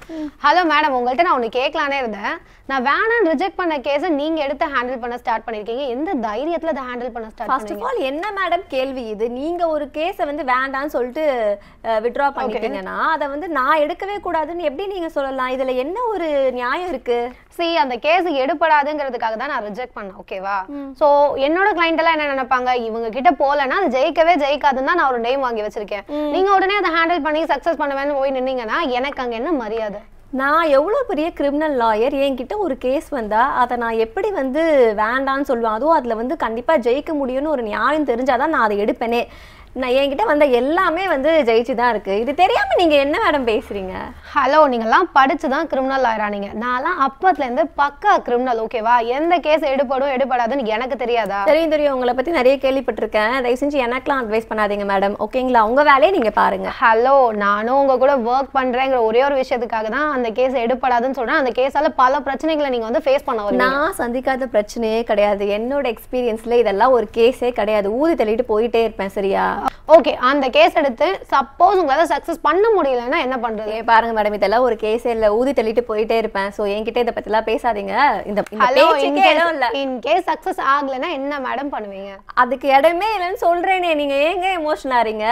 Hello madam உங்கள்கிட்ட நான் ஒன்று கேட்கலானே இருந்தேன் நான் வேணான்னு ரிஜெக்ட் பண்ண கேஸை நீங்க எடுத்து ஹேண்டில் பண்ண ஸ்டார்ட் பண்ணிருக்கீங்க எந்த தைரியத்துல அதை ஹேண்டில் பண்ண ஸ்டார்ட் ஃபர்ஸ்ட் ஆஃப் ஆல் என்ன மேடம் கேள்வி இது நீங்க ஒரு கேஸை வந்து வேண்டாம்னு சொல்லிட்டு வித்ட்ரா பண்ணிட்டீங்கன்னா அதை வந்து நான் எடுக்கவே கூடாதுன்னு எப்படி நீங்க சொல்லலாம் இதுல என்ன ஒரு நியாயம் இருக்கு சி அந்த கேஸ் எடுபடாதுங்கிறதுக்காக தான் நான் ரிஜெக்ட் பண்ணேன் ஓகேவா சோ என்னோட கிளைண்ட் எல்லாம் என்ன நினைப்பாங்க இவங்க கிட்ட போலன்னா அது ஜெயிக்கவே ஜெயிக்காதுன்னு தான் நான் ஒரு நேம் வாங்கி வச்சிருக்கேன் நீங்க உடனே அதை ஹேண்டில் பண்ணி சக்சஸ் பண்ணுவேன்னு போய் நின்னீங்கன்னா எனக்கு அங்க என்ன மரியாதை நான் எவ்வளோ பெரிய கிரிமினல் லாயர் என்கிட்ட ஒரு கேஸ் வந்தா அதை நான் எப்படி வந்து வேண்டான்னு சொல்லுவேன் அதுவும் அதில் வந்து கண்டிப்பாக ஜெயிக்க முடியும்னு ஒரு நியாயம் தெரிஞ்சாதான் நான் அதை எடுப்பேனே நான் என்கிட்ட வந்த எல்லாமே வந்து ஜெயிச்சு தான் இருக்கு இது தெரியாம நீங்க என்ன மேடம் பேசுறீங்க ஹலோ நீங்கெல்லாம் படிச்சு தான் கிரிமினல் ஆயிரானீங்க நான்லாம் அப்பத்துல இருந்து பக்கா கிரிமினல் ஓகேவா எந்த கேஸ் எடுபடும் எடுபடாதுன்னு எனக்கு தெரியாதா தெரியும் தெரியும் உங்களை பத்தி நிறைய கேள்விப்பட்டிருக்கேன் தயவு செஞ்சு எனக்கெல்லாம் அட்வைஸ் பண்ணாதீங்க மேடம் ஓகேங்களா உங்க வேலையை நீங்க பாருங்க ஹலோ நானும் உங்க கூட ஒர்க் பண்றேங்கிற ஒரே ஒரு விஷயத்துக்காக தான் அந்த கேஸ் எடுபடாதுன்னு சொல்றேன் அந்த கேஸால பல பிரச்சனைகளை நீங்க வந்து ஃபேஸ் பண்ண வருவீங்க நான் சந்திக்காத பிரச்சனையே கிடையாது என்னோட எக்ஸ்பீரியன்ஸ்ல இதெல்லாம் ஒரு கேஸே கிடையாது ஊதி தள்ளிட்டு போயிட்டே இருப்பேன் சரியா ஓகே அந்த கேஸ் எடுத்து சப்போஸ் உங்களால சக்சஸ் பண்ண முடியலன்னா என்ன பண்றது ஏ பாருங்க மேடம் இதெல்லாம் ஒரு கேஸே இல்ல ஊதி தள்ளிட்டு போயிட்டே இருப்பேன் சோ என்கிட்ட இதை பத்திலாம் பேசாதீங்க இந்த இந்த ஹலோ பேச்சுக்கே இடம் இல்ல இன் கேஸ் சக்சஸ் ஆகலைன்னா என்ன மேடம் பண்ணுவீங்க அதுக்கு இடமே இல்லைன்னு சொல்றேனே நீங்க ஏங்க எமோஷன் ஆறீங்க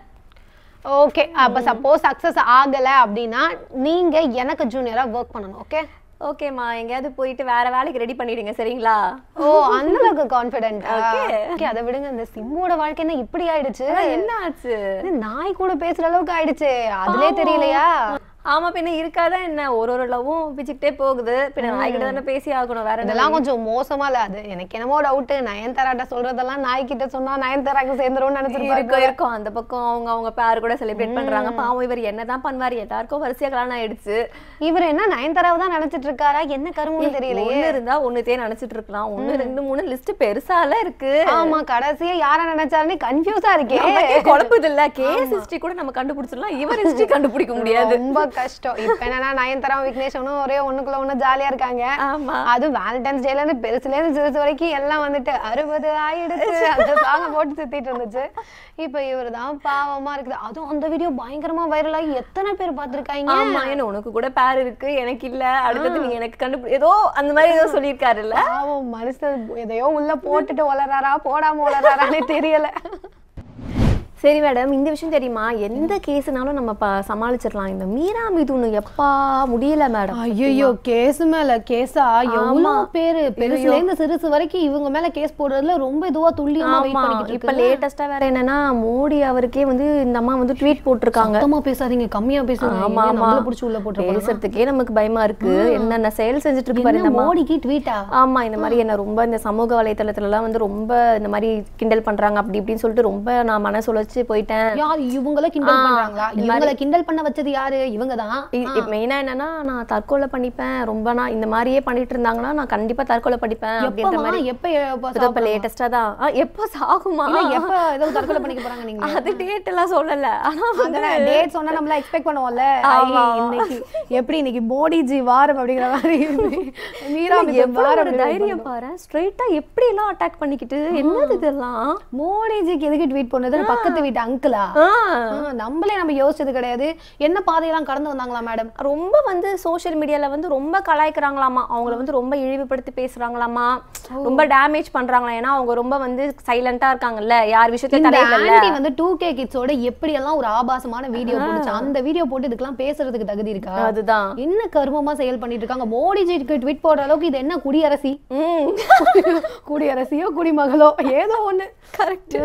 ஓகே அப்ப சப்போஸ் சக்சஸ் ஆகல அப்படின்னா நீங்க எனக்கு ஜூனியரா ஒர்க் பண்ணணும் ஓகே ஓகேம்மா எங்கேயாவது போயிட்டு வேற வேலைக்கு ரெடி பண்ணிடுங்க சரிங்களா ஓ அந்த அளவுக்கு கான்ஃபிடென்ட் ஓகே அதை விடுங்க இந்த சிம்போட வாழ்க்கை என்ன இப்படி ஆயிடுச்சு என்ன ஆச்சு இது நாய் கூட பேசுற அளவுக்கு ஆயிடுச்சு அதுலயே தெரியலையா ஆமா பின்ன இருக்காதா என்ன ஒரு ஒரு லவ்வும் பிச்சுக்கிட்டே போகுது பின்ன நாய்கிட்ட தானே பேசி ஆகணும் வேற என்ன இதெல்லாம் கொஞ்சம் மோசமா இல்ல அது எனக்கு என்னமோ டவுட் நயன்தாராட்ட சொல்றதெல்லாம் நாய்கிட்ட சொன்னா நயன்தாராக்கு சேர்ந்துரும்னு நினைச்சிருப்பாரு இருக்கும் இருக்கும் அந்த பக்கம் அவங்க அவங்க பேர் கூட செலிப்ரேட் பண்றாங்க பாவம் இவர் என்னதான் பண்ணுவாரு எல்லாருக்கும் வரிசையா கல்யாணம் ஆயிடுச்சு இவர் என்ன நயன்தாராவை தான் நினைச்சிட்டு இருக்காரா என்ன கருமுன்னு தெரியலையே ஒண்ணு இருந்தா ஒண்ணுத்தையே நினைச்சிட்டு இருக்கலாம் ஒண்ணு ரெண்டு மூணு லிஸ்ட் பெருசால இருக்கு ஆமா கடைசியா யார நினைச்சாருன்னு கன்ஃபியூஸா இருக்கே நமக்கே குழப்புது இல்ல கேஸ் ஹிஸ்டரி கூட நம்ம கண்டுபிடிச்சிடலாம் இவர் ஹிஸ்டரி கண்டுபிடிக்க முடியாது ரொம்ப கஷ்டம் இப்ப என்னன்னா நயன்தாரா விக்னேஷனும் ஒரே ஒண்ணுக்குள்ள ஒண்ணு ஜாலியா இருக்காங்க ஆமா அது வேலண்டைன்ஸ் டேல இருந்து பெருசுல இருந்து சிறுசு வரைக்கும் எல்லாம் வந்துட்டு அறுபது ஆயிடுச்சு அந்த சாங்க போட்டு சுத்திட்டு இருந்துச்சு இப்ப இவர்தான் பாவமா இருக்குது அதுவும் அந்த வீடியோ பயங்கரமா வைரல் ஆகி எத்தனை பேர் பார்த்திருக்காங்க ஆமா என்ன உனக்கு கூட பேர் இருக்கு எனக்கு இல்ல அடுத்தது நீங்க எனக்கு கண்டுபிடி ஏதோ அந்த மாதிரி ஏதோ சொல்லியிருக்காருல்ல பாவம் மனுஷன் எதையோ உள்ள போட்டுட்டு வளராரா போடாம வளராரானே தெரியல சரி மேடம் இந்த விஷயம் தெரியுமா எந்த கேஸ்னாலும் நம்ம ப- சமாளிச்சிடலாம் இந்த மீரா மிதுனு எப்பா முடியல மேடம் ஐயோ கேஸ் மேல கேஸா எவ்வளவு பேரு பெருசுல இருந்து சிறுசு வரைக்கும் இவங்க மேல கேஸ் போடுறதுல ரொம்ப இதுவா துல்லியமா வெயிட் ஆமா பண்ணிக்கிட்டு இப்ப இருக்கு லேட்டஸ்டா வேற என்னன்னா மோடி அவருக்கே வந்து இந்த அம்மா வந்து ட்வீட் போட்டிருக்காங்க சுத்தமா பேசாதீங்க கம்மியா பேசுங்க ஆமா ஆமா நம்மள புடிச்சு உள்ள போட்டு பேசுறதுக்கே நமக்கு பயமா இருக்கு என்னென்ன செயல் செஞ்சுட்டு இருக்கு பாரு இந்த அம்மா மோடிக்கு ட்வீட்டா ஆமா இந்த மாதிரி என்ன ரொம்ப இந்த சமூக வலைத்தளத்துல எல்லாம் வந்து ரொம்ப இந்த மாதிரி கிண்டல் பண்றாங்க அப்படி இப்படின்னு சொல்லிட்டு ரொம்ப நான் மனசு உழைச்சு போயிட்டேன் யார் இவங்கள கிண்டல் பண்றாங்களா இவங்கள கிண்டல் பண்ண வச்சது யாரு இவங்க தான் மெயினா என்னன்னா நான் தற்கொலை பண்ணிப்பேன் ரொம்ப நான் இந்த மாதிரியே பண்ணிட்டு இருந்தாங்கன்னா நான் கண்டிப்பா தற்கொலை பண்ணிப்பேன் அப்படின்ற எப்பமா மாதிரி எப்ப எப்ப இதோ இப்ப லேட்டஸ்டா தான் ஆ, எப்போ சாகுமா இல்ல எப்ப ஏதோ தற்கொலை பண்ணிக்க போறாங்க நீங்க அது டேட் எல்லாம் சொல்லல ஆனா வந்து டேட் சொன்னா நம்மள எக்ஸ்பெக்ட் பண்ணுவோம்ல ஆமா. ஐ, இன்னைக்கு எப்படி இன்னைக்கு மோடிஜி வாரம் அப்படிங்கிற மாதிரி மீரா மிதுன் எவ்வளவு வாரம் ஒரு தைரியம் பாரு ஸ்ட்ரைட்டா எப்படி எல்லாம் அட்டாக் பண்ணிக்கிட்டு என்னது இதெல்லாம் மோடிஜிக்கு எதுக்கு ட்வீட் பண்ணது பக்கத்து வீட்டு அங்கிளா ஆ, நம்மளே நம்ம யோசிச்சது கிடையாது என்ன பாதையெல்லாம் கடந்து வந்தாங்களா மேடம் ரொம்ப வந்து சோஷியல் மீடியால வந்து ரொம்ப கலாய்க்கிறாங்களாமா அவங்கள வந்து ரொம்ப இழிவுபடுத்தி பேசுறாங்களாமா ரொம்ப டேமேஜ் பண்றாங்களாம் ஏன்னா அவங்க ரொம்ப வந்து சைலண்டா இருக்காங்கல்ல யார் விஷயத்தையும் இந்த தலையிடல ஆண்டி வந்து டூ கே கிட்ஸோட எப்படி எல்லாம் ஒரு ஆபாசமான வீடியோ போட்டுச்சு அந்த வீடியோ போட்டு இதுக்கெல்லாம் பேசுறதுக்கு தகுதி இருக்கா அதுதான் என்ன கர்மமா செயல் பண்ணிட்டு இருக்காங்க மோடிஜிக்கு ட்வீட் போடுற அளவுக்கு இது என்ன குடியரசி ம் குடியரசியோ குடிமகளோ ஏதோ ஒண்ணு கரெக்ட்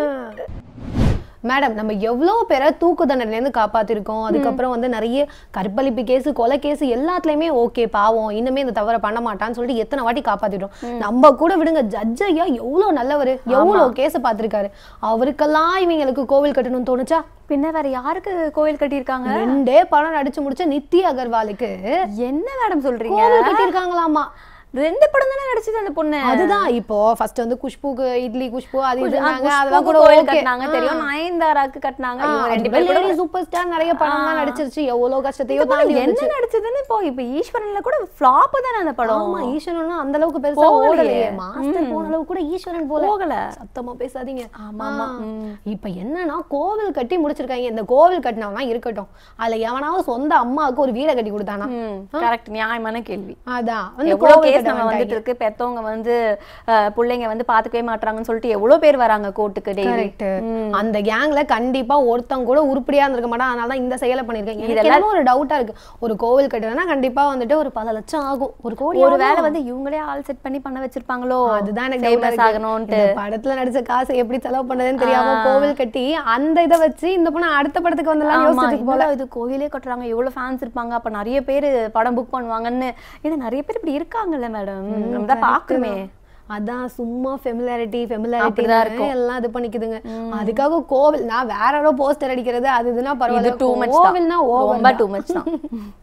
மேடம் நம்ம எவ்வளோ பேரை தூக்கு தண்டனையிலேருந்து காப்பாத்திருக்கோம் அதுக்கப்புறம் வந்து நிறைய கற்பழிப்பு கேஸ் கொலை கேஸ் எல்லாத்துலயுமே ஓகே பாவம் இன்னுமே இந்த தவறை பண்ண மாட்டான்னு சொல்லிட்டு எத்தனை வாட்டி காப்பாத்திட்டோம் நம்ம கூட விடுங்க ஜட்ஜ் ஐயா எவ்வளவு நல்லவர் எவ்வளவு கேஸ் பார்த்திருக்காரு அவருக்கெல்லாம் இவங்களுக்கு கோவில் கட்டணும்னு தோணுச்சா பின்ன வேற யாருக்கு கோயில் கட்டியிருக்காங்க ரெண்டே படம் நடிச்சு முடிச்ச நித்தி அகர்வாலுக்கு என்ன மேடம் சொல்றீங்க கோவில் கட்டியிருக்காங்களாமா ரெண்டு படம் தானே நடிச்சது அந்த பொண்ணு அதுதான் இப்போ ஃபர்ஸ்ட் வந்து குஷ்புக்கு இட்லி குஷ்பு அது இதுனாங்க அதெல்லாம் அதெல்லாம் கூட கோயில் ஓகே கட்டினாங்க தெரியும் நயன்தாராக்கு கட்டினாங்க இவங்க ரெண்டு பேரும் கூட லேடி சூப்பர் ஸ்டார் நிறைய படம்லாம் நடிச்சிருச்சு எவ்வளவு கஷ்டத்தையோ இந்த தாண்டி படம் வந்துச்சு என்ன நடிச்சதுன்னு இப்போ இப்ப ஈஸ்வரன்ல கூட ஃபிளாப் தானே அந்த படம் ஆமா ஈஸ்வரன் அந்த அளவுக்கு பெருசா போகலையே. ஓடலையே மாஸ்டர் போன அளவுக்கு கூட ஈஸ்வரன் போல போகல சத்தமா பேசாதீங்க ஆமா, ஆமா. ஆ. இப்ப என்னன்னா கோவில் கட்டி முடிச்சிருக்காங்க இந்த கோவில் கட்டினவனா இருக்கட்டும் அதுல எவனாவது சொந்த அம்மாவுக்கு ஒரு வீடை கட்டி கொடுத்தானா கரெக்ட் நியாயமான கேள்வி அதான் வந்து எவ்வளவு கோவில் கேஸ் கட்ட நம்ம வந்தாங்க. வந்துட்டு இருக்கு பெத்தவங்க வந்து அஹ், பிள்ளைங்க வந்து பாத்துக்கவே மாட்றாங்கன்னு சொல்லிட்டு எவ்வளவு பேர் வராங்க கோர்ட்டுக்கு டெய்லி கரெக்ட் அந்த கேங்ல கண்டிப்பா ஒருத்தன் கூட உருப்படியா இருந்திருக்க மாட்டான் அதனால தான் இந்த செயலை பண்ணிருக்கேன் எனக்கு இதெல்லாம் என்னமோ ஒரு டவுட்டா இருக்கு ஒரு கோவில் கட்டுறதுனா கண்டிப்பா வந்துட்டு ஒரு பல லட்சம் ஆகும் ஒரு கோடி ஒரு வேளை வந்து இவங்களே ஆள் செட் பண்ணி பண்ண வச்சிருப்பாங்களோ அதுதான் எனக்கு doubt ஆ ஃபேமஸ் இருக்கு. ஆகணும்ட்டு இந்த படத்துல நடிச்ச காசை எப்படி செலவு பண்ணதுன்னு தெரியாம கோவில் கட்டி அந்த இதை வச்சு இந்த பொண்ணு அடுத்த படத்துக்கு வந்தெல்லாம் ஆமா, யோசிச்சுட்டு போல என்னடா இது கோயிலே கட்டுறாங்க எவ்வளவு ஃபேன்ஸ் இருப்பாங்க அப்ப நிறைய பேர் படம் புக் பண்ணுவாங்கன்னு ஏன்னா நிறைய பேர் இப்படி இருக்காங்கல்ல மேடம் நம்ம தான் பாக்குறோமே அதான் சும்மா ஃபெமிலாரிட்டி ஃபெமிலாரிட்டி அப்படிதான் இருக்கும். எல்லாம் இது பண்ணிக்குதுங்க அதுக்காக கோவில் நான் வேற யாரோ போஸ்டர் அடிக்கிறது அது இதுனா இது பரவாயில்ல டூ மச் கோவில்னா ஓவர் ரொம்ப டூ மச் தான்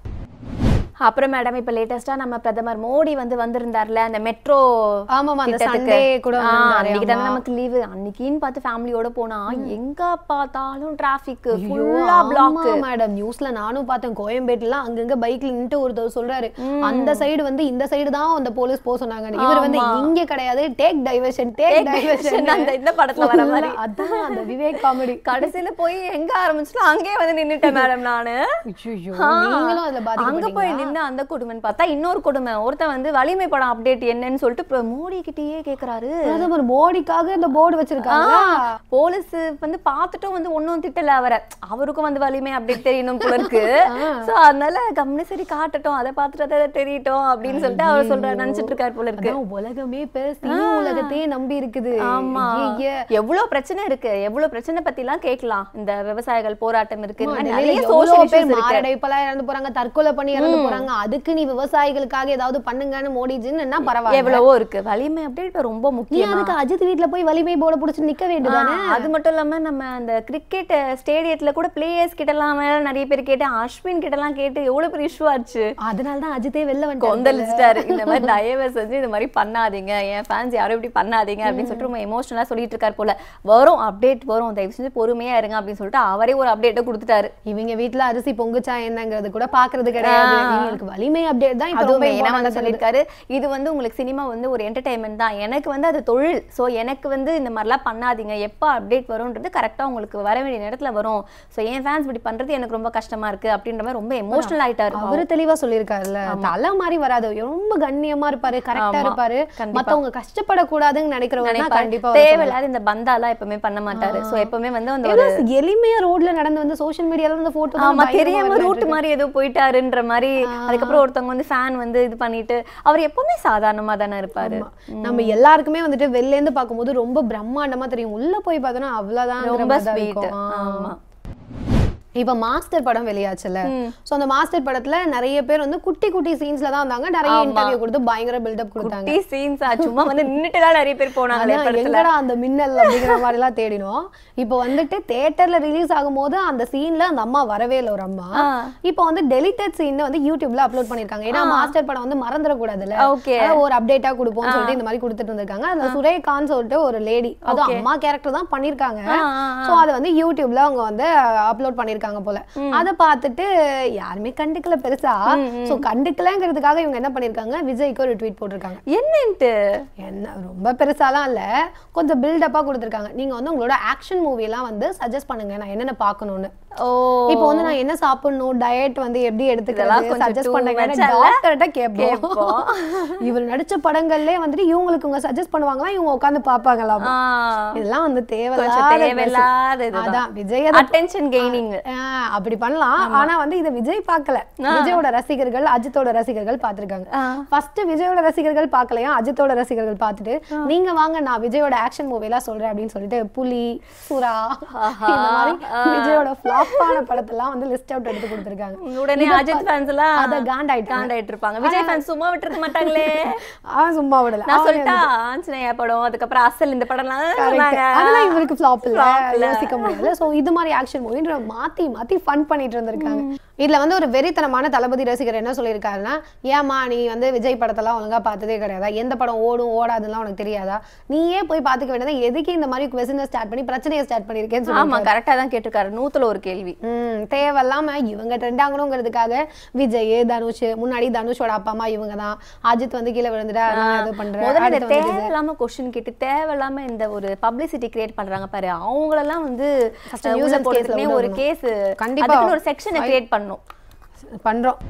அப்புறம் மேடம் இப்ப லேட்டஸ்டா நம்ம பிரதமர் மோடி வந்து வந்திருந்தார்ல அந்த மெட்ரோ ஆமாமா அந்த சண்டே கூட வந்திருந்தாரு, அன்னைக்கு தானே ஆமா. நமக்கு லீவு அன்னைக்குன்னு பார்த்து ஃபேமிலியோட போனா எங்க பார்த்தாலும் டிராபிக் ஐயோ, ஃபுல்லா பிளாக் ஆமா மேடம் நியூஸ்ல நானும் பார்த்தேன் கோயம்பேட்டுல அங்கங்க பைக்ல நின்னுட்டு ஒருத்தர் சொல்றாரு அந்த சைடு வந்து இந்த சைடு தான் அந்த போலீஸ் போக சொன்னாங்க இவர் வந்து இங்க கிடையாது டேக் டைவர்ஷன் டேக் டைவர்ஷன் அந்த இந்த படத்துல வர மாதிரி அதான் அந்த விவேக் காமெடி கடைசியில போய் எங்க ஆரம்பிச்சிட்டோம் அங்கேயே வந்து நின்னுட்டேன் மேடம் நானு ஆ, நீங்களும் அதுல அங்க பாதிக்கப்பட்டீங்க போய் நின்னு அந்த கொடுமைன்னு பார்த்தா இன்னொரு கொடுமை ஒருத்தன் வந்து வலிமை படம் அப்டேட் என்னன்னு சொல்லிட்டு இப்ப மோடி கிட்டயே கேக்குறாரு பிரதமர் மோடிக்காக இந்த போர்டு வச்சிருக்காங்க போலீஸ் வந்து பார்த்துட்டும் வந்து ஒண்ணும் திட்டல அவரை அவருக்கும் வந்து வலிமை அப்டேட் தெரியணும் போல இருக்கு சோ அதனால கம்னு சரி காட்டட்டும் அதை பார்த்துட்டு அதை தெரியட்டும் அப்படின்னு சொல்லிட்டு அவர் சொல்றாரு நினைச்சிட்டு இருக்காரு போல இருக்கு அதான் உலகமே இப்ப சினி உலகத்தையே நம்பி இருக்குது ஆமா ஐயே. எவ்வளவு பிரச்சனை இருக்கு எவ்வளவு பிரச்சனை பத்தி எல்லாம் கேட்கலாம் இந்த விவசாயிகள் போராட்டம் இருக்கு இந்த மாதிரி நிறைய நிறைய எவ்வளவு சோஷியல் பேர் இருக்கு மாரடைப்பெல்லாம் இறந்து போறாங்க தற்கொலை பண்ணி இறந்து போறாங்க அதுக்கு நீ விவசாயிகளுக்காக ஏதாவது பண்ணுங்கன்னு மோடிஜின்னு என்ன பரவாயில்ல எவ்வளவோ இருக்கு வலிமை அப்டேட் இப்ப ரொம்ப நீ முக்கியம் அதுக்கு அஜித் வீட்ல போய் வலிமை போர்ட புடிச்சு நிக்க வேண்டியதானே அது மட்டும் இல்லாம நம்ம அந்த கிரிக்கெட் ஸ்டேடியத்துல கூட பிளேயர்ஸ் கிட்ட எல்லாம் வேற நிறைய பேர் கேட்டு அஸ்வின் கிட்ட எல்லாம் கேட்டு எவ்வளவு பெரிய இஷ்யூ ஆச்சு அதனால தான் அஜித்தே வெளில வந்துட்டாரு கொந்தளிச்சிட்டாரு இந்த மாதிரி தயவு செஞ்சு இந்த மாதிரி பண்ணாதீங்க என் ஃபேன்ஸ் யாரும் இப்படி பண்ணாதீங்க அப்படின்னு சொல்லிட்டு ரொம்ப எமோஷனலா சொல்லிட்டு இருக்காரு போல வரும் அப்டேட் வரும் தயவு செஞ்சு பொறுமையா இருங்க அப்படின்னு சொல்லிட்டு அவரே ஒரு அப்டேட்டை கொடுத்துட்டாரு இவங்க வீட்ல அரிசி பொங்குச்சா என்னங்கிறது கூட பாக்குறது கிடையாது இவங்களுக்கு வலிமை அப்டேட் தான் இப்ப ரொம்ப அதுவும் ஏன்னா important வந்து சொல்லியிருக்காரு இது வந்து உங்களுக்கு சினிமா வந்து ஒரு என்டர்டைன்மெண்ட் தான் எனக்கு வந்து அது தொழில் ஸோ எனக்கு வந்து இந்த மாதிரிலாம் பண்ணாதீங்க எப்போ அப்டேட் வரும்ன்றது கரெக்டாக உங்களுக்கு வர வேண்டிய நேரத்துல வரும் ஸோ என் ஃபேன்ஸ் இப்படி பண்றது எனக்கு ரொம்ப கஷ்டமா இருக்கு அப்படின்ற மாதிரி ரொம்ப எமோஷனல் ஆயிட்டாரு அவரு தெளிவா சொல்லியிருக்காருல்ல தலை மாதிரி வராது ரொம்ப கண்ணியமா இருப்பாரு கரெக்டா ஆமா, இருப்பாரு கண்டிப்பா. மத்தவங்க கஷ்டப்படக்கூடாதுன்னு நினைக்கிறவங்க நினைப்பாரு. கண்டிப்பா அவரு தேவையில்லாத இந்த பந்தாலாம் எப்பவுமே பண்ண மாட்டாரு ஸோ எப்பவுமே வந்து அந்த ஒரு எவ்வளவு எளிமையா ரோட்ல நடந்து வந்து சோஷியல் மீடியால இந்த போட்டோ ஆமா தெரியாம ரூட் மாதிரி ஏதோ போயிட்டாருன்ற மாதிரி அதுக்கப்புறம் ஒருத்தவங்க வந்து ஃபேன் வந்து இது பண்ணிட்டு அவர் எப்பவுமே சாதாரணமா தானே இருப்பாரு நம்ம எல்லாருக்குமே வந்துட்டு வெளில இருந்து பார்க்கும்போது ரொம்ப பிரம்மாண்டமா தெரியும் உள்ள போய் பார்த்தோம்னா அவ்வளவுதான் ரொம்ப ஸ்வீட் ஆமா இப்ப மாஸ்டர் படம் வெளியாச்சுல சோ அந்த மாஸ்டர் படத்துல நிறைய பேர் வந்து குட்டி குட்டி சீன்ஸ்ல தான் வந்தாங்க நிறைய இன்டர்வியூ கொடுத்து பயங்கர பில்டப் கொடுத்தாங்க குட்டி சீன்ஸ் சும்மா வந்து நின்னுட்டு தான் நிறைய பேர் போனாங்களே அதான் படத்துல எங்கடா அந்த மின்னல் அப்படிங்கிற மாதிரி எல்லாம் தேடினோம் இப்போ வந்துட்டு தியேட்டர்ல ரிலீஸ் ஆகும்போது அந்த சீன்ல அந்த அம்மா வரவே இல்லை ஒரு அம்மா ஆ. இப்போ வந்து டெலிட்டட் சீன் வந்து யூடியூப்ல அப்லோட் பண்ணிருக்காங்க ஏன்னா மாஸ்டர் படம் வந்து மறந்துடக்கூடாதுல்ல ஓகே அதான் ஒரு அப்டேட்டா கொடுப்போம்னு சொல்லிட்டு இந்த மாதிரி கொடுத்துட்டு இருந்திருக்காங்க அதுல சுரேகான்னு சொல்லிட்டு ஒரு லேடி அது அம்மா கேரக்டர் தான் பண்ணிருக்காங்க சோ அதை வந்து யூடியூப்ல அவங்க வந்து அப்லோட் பண்ணிருக்காங்க போல அதை பார்த்துட்டு யாருமே கண்டுக்கல பெருசா சோ கண்டுக்கலங்கிறதுக்காக இவங்க என்ன பண்ணிருக்காங்க விஜய்க்கு ஒரு ட்வீட் போட்டிருக்காங்க என்னன்ட்டு என்ன ரொம்ப பெருசாலாம் இல்ல கொஞ்சம் பில்டப்பா கொடுத்துருக்காங்க நீங்க வந்து உங்களோட ஆக்ஷன் மூவி எல்லாம் வந்து சஜஸ்ட் பண்ணுங்க நான் என்னென்ன பார்க்கணும்னு ஓ இப்போ வந்து நான் என்ன சாப்பிடணும் டயட் வந்து எப்படி இதெல்லாம் எடுத்துக்கிறது கொஞ்சம் சஜஸ்ட் too பண்ணுங்க much அல்ல? டாக்டர்கிட்ட கேட்போம் கேட்போம். இவர் நடிச்ச படங்கள்லயே வந்துட்டு இவங்களுக்கு இவங்க சஜஸ்ட் பண்ணுவாங்களா இவங்க உட்காந்து பாப்பாங்களாம் ஆ, இதெல்லாம் வந்து கொஞ்சம் தேவையில்லாத தேவையில்லாத பேசு. இதுதான். அதான் விஜய் அதை அட்டென்ஷன் கெய்னிங் ஆஹ் அப்படி பண்ணலாம் ஆனா வந்து இத விஜய் பார்க்கல விஜயோட ரசிகர்கள் அஜித்தோட ரசிகர்கள் பார்த்திருக்காங்க ஃபர்ஸ்ட் விஜயோட ரசிகர்கள் பார்க்கலையா அஜித்தோட ரசிகர்கள் பார்த்துட்டு நீங்க வாங்க நான் விஜயோட ஆக்ஷன் மூவி எல்லாம் சொல்றேன் அப்படின்னு சொல்லிட்டு புலி சுறா இந்த மாதிரி விஜயோட ஃபிளாப்பான படத்தெல்லாம் வந்து லிஸ்ட் அவுட் எடுத்து கொடுத்திருக்காங்க உடனே அஜித் ஃபேன்ஸ் எல்லாம் அத காண்டாயிட்டாங்க காண்டாயிட்டு இருப்பாங்க விஜய் ஃபேன்ஸ் சும்மா விட்டுருக்க மாட்டாங்களே அவன் சும்மா விடல நான் சொல்லிட்டா ஆஞ்சநேயா படம் அதுக்கப்புறம் அசல் இந்த படம்லாம் Correct. சொன்னாங்க அதெல்லாம் இவருக்கு ஃபிளாப் இல்ல Flop இல்ல. யோசிக்க முடியல சோ இது மாதிரி ஆக்ஷன் மூவின்ற மாத்தி மாத்தி ஃபன் பண்ணிட்டு இருந்திருக்காங்க இதுல வந்து ஒரு வெறித்தனமான தளபதி ரசிகர் என்ன சொல்லியிருக்காருன்னா ஏமா நீ வந்து விஜய் படத்தெல்லாம் ஒழுங்கா பார்த்ததே கிடையாதா எந்த படம் ஓடும் ஓடாதுலாம் உனக்கு தெரியாதா நீயே போய் பார்த்துக்க வேண்டியதா எதுக்கு இந்த மாதிரி கொஸ்டினை ஸ்டார்ட் பண்ணி பிரச்சனையை ஸ்டார்ட் பண்ணியிருக்கேன்னு சொல்லி ஆமா கரெக்டா தான் கேட்டிருக்காரு நூத்துல ஒரு கேள்வி ம் தேவையில்லாம இவங்க ட்ரெண்ட் ஆகணுங்கிறதுக்காக விஜய் தனுஷ் முன்னாடி தனுஷோட அப்பா அம்மா இவங்க தான் அஜித் வந்து கீழே விழுந்துட்டா அதனால இது பண்றேன் முதல்ல இந்த அடுத்து வந்து தேவையில்லாம கொஸ்டின் கேட்டு தேவையில்லாம இந்த ஒரு பப்ளிசிட்டி கிரியேட் பண்றாங்க பாரு அவங்களெல்லாம் வந்து First அஹ், உள்ள nuisance case ல போடுறதுக்குனே உள்ள ஒரு வரணும். கேஸ் கண்டிப்பா. அதுக்குன்னு ஒரு செக்ஷனை கிரியேட் பண்ணும் பண்றோம்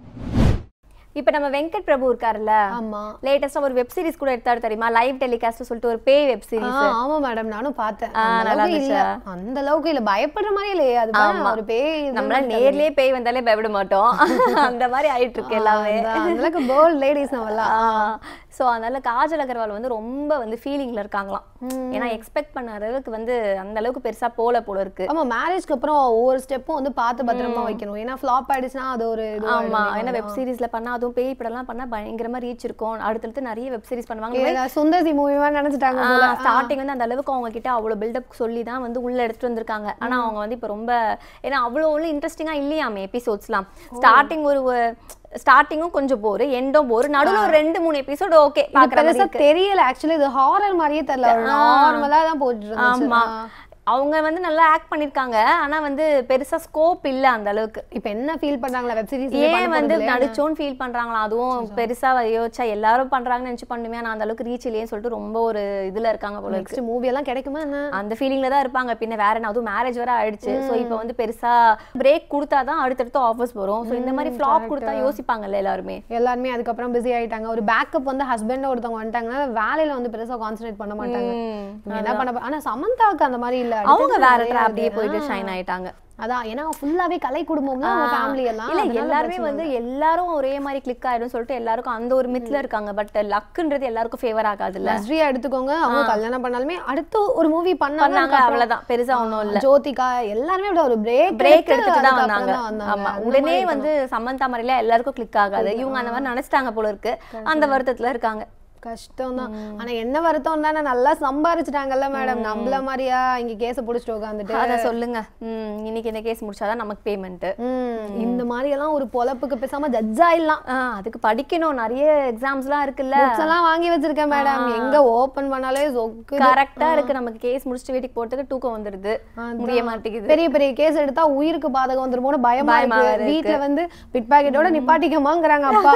இப்ப நம்ம வெங்கட் பிரபு இருக்காருல்ல ஆமா லேட்டஸ்டா ஒரு வெப் சீரிஸ் கூட எடுத்தாரு தெரியுமா லைவ் டெலிகாஸ்ட் சொல்லிட்டு ஒரு பேய் வெப் ஆ, சீரிஸ் ஆமா மேடம் நானும் பார்த்தேன் ஆ, அந்த நல்லா அளவுக்கு இல்ல அந்த அளவுக்கு இல்ல பயப்படுற மாதிரி இல்லையே அது பாரு, ஆமா. ஒரு பேய் இது நம்மளால மாதிரி நேர்லயே பேய் வந்தாலே பயப்பட மாட்டோம் அந்த மாதிரி ஆயிட்டு இருக்கு எல்லாமே அதான், அந்த அளவுக்கு போல்ட் லேடிஸ் நம்மலாம் ஸோ அதனால காஜல் அகர்வால் வந்து ரொம்ப வந்து ஃபீலிங்ல இருக்காங்களாம் ஏன்னா எக்ஸ்பெக்ட் பண்ண அளவுக்கு வந்து அந்த அளவுக்கு பெருசா போல போல இருக்கு ஆமா மேரேஜ்க்கு அப்புறம் ஒவ்வொரு ஸ்டெப்பும் வந்து பார்த்து பத்திரமா வைக்கணும் ஏன்னா ஃப்ளாப் ஆயிடுச்சுன்னா அது ஒரு இது ஆமா ஏன்னா வெப் சீரிஸ்ல பண்ணா அதுவும் பேய் படம்லாம் பண்ணா பயங்கரமா ரீச் இருக்கும் அடுத்தடுத்து நிறைய வெப் சீரிஸ் பண்ணுவாங்க சுந்தர்சி மூவிமா நினைச்சிட்டாங்க போல ஸ்டார்டிங் வந்து அந்த அளவுக்கு அவங்க கிட்ட அவ்வளவு பில்டப் சொல்லி தான் வந்து உள்ள எடுத்துட்டு வந்திருக்காங்க ஆனா அவங்க வந்து இப்ப ரொம்ப ஏன்னா அவ்வளவு ஒன்றும் இன்ட்ரெஸ்டிங்கா இல்லையாமே எபிசோட்ஸ்லாம் ஸ்டார்டிங் ஒரு ஸ்டார்டிங்கும் கொஞ்சம் போர் எண்டும் போர் நடுவுல ஒரு ரெண்டு மூணு எபிசோட் ஓகே இது பாக்குற மாதிரி பெருசா தெரியல ஆக்சுவலி இது ஹாரர் மாதிரியே தெரியல நார்மலா தான் போட்டு இருந்துச்சு ஆமா அவங்க வந்து நல்லா ஆக்ட் பண்ணிருக்காங்க ஆனா வந்து பெருசா ஸ்கோப் இல்ல அந்த அளவுக்கு இப்போ என்ன ஃபீல் பண்றாங்களா வெப் சீரிஸ் ஏன் வந்து நடிச்சோன்னு ஃபீல் பண்றாங்களா அதுவும் பெருசா யோசிச்சா எல்லாரும் பண்றாங்கன்னு நினைச்சு பண்ணுமே நான் அந்த அளவுக்கு ரீச் இல்லையேன்னு சொல்லிட்டு ரொம்ப ஒரு இதுல இருக்காங்க போல இருக்கு நெக்ஸ்ட் மூவி எல்லாம் கிடைக்குமா என்ன அந்த ஃபீலிங்ல தான் இருப்பாங்க பின்ன வேற என்ன அதுவும் மேரேஜ் வேற ஆயிடுச்சு சோ இப்போ வந்து பெருசா பிரேக் கொடுத்தாதான் அடுத்தடுத்து ஆஃபர்ஸ் வரும் சோ இந்த மாதிரி ஃபிளாப் கொடுத்தா யோசிப்பாங்கல்ல எல்லாருமே எல்லாருமே அதுக்கப்புறம் பிஸி ஆயிட்டாங்க ஒரு பேக்கப் வந்து ஹஸ்பண்ட் ஒருத்தவங்க வந்துட்டாங்கன்னா வேலையில வந்து பெருசா கான்சென்ட்ரேட் பண்ண மாட்டாங்க ம். இவங்க என்ன பண்ண போ- ஆனா சமந்தாவுக்கு அந்த மாதிரி இல்ல அவங்க அடுத்தது வேற நிறைய அப்படியே இருக்கு. போயிட்டு ஷைன் ஆயிட்டாங்க அதான் ஏன்னா ஃபுல்லாவே கலை குடும்பம் தான் அவங்க ஃபேமிலி எல்லாம் இல்ல அதனால எல்லாருமே பிரச்சனை வந்து எல்லாரும் ஒரே மாதிரி கிளிக் ஆயிடும் சொல்லிட்டு எல்லாருக்கும் அந்த ஒரு மித்ல இருக்காங்க பட் லக்குன்றது எல்லாருக்கும் ஃபேவர் ஆகாதுல்ல நஸ்ரியா எடுத்துக்கோங்க அவங்க கல்யாணம் பண்ணாலுமே அடுத்து ஒரு மூவி பண்ணாங்க பண்ணாங்க அவ்வளவுதான் பெருசா ஒண்ணும் இல்ல ஜோதிகா எல்லாருமே விட ஒரு பிரேக் பிரேக் எடுத்துட்டு தான் வந்தாங்க ஆமா உடனே வந்து சமந்தா மாதிரில எல்லாருக்கும் கிளிக் ஆகாது இவங்க அந்த மாதிரி நினைச்சிட்டாங்க போல இருக்கு அந்த வருத்தத்துல இருக்காங்க கஷ்டம் தான் ஆனா என்ன வருத்தம் தானே நல்லா சம்பாரிச்சிட்டாங்கல்ல மேடம் நம்மள மாதிரியா இங்க கேஸ புடிச்சிட்டு உட்காந்துட்டு அத சொல்லுங்க ம், இன்னைக்கு இந்த கேஸ் முடிச்சாதான் நமக்கு பேமெண்ட் ம், இந்த மாதிரி எல்லாம் ஒரு பொழப்புக்கு பேசாம ஜட்ஜ் ஆயிடலாம் அதுக்கு படிக்கணும் நிறைய எக்ஸாம்ஸ்லாம் இருக்குல்ல புக்ஸ் எல்லாம் வாங்கி வச்சிருக்கேன் மேடம் எங்க ஓபன் பண்ணாலே சொக்கு கரெக்டா இருக்கு நமக்கு கேஸ் முடிச்சுட்டு வீட்டுக்கு போறதுக்கு தூக்கம் வந்துடுது முடிய மாட்டேங்குது பெரிய பெரிய கேஸ் எடுத்தா உயிருக்கு பாதகம் வந்துருமோன்னு பயமா பயமா வேற இருக்கு வீட்ல வந்து பிட் பாக்கெட்டோட நிப்பாட்டிக்கமாங்கறாங்க அப்பா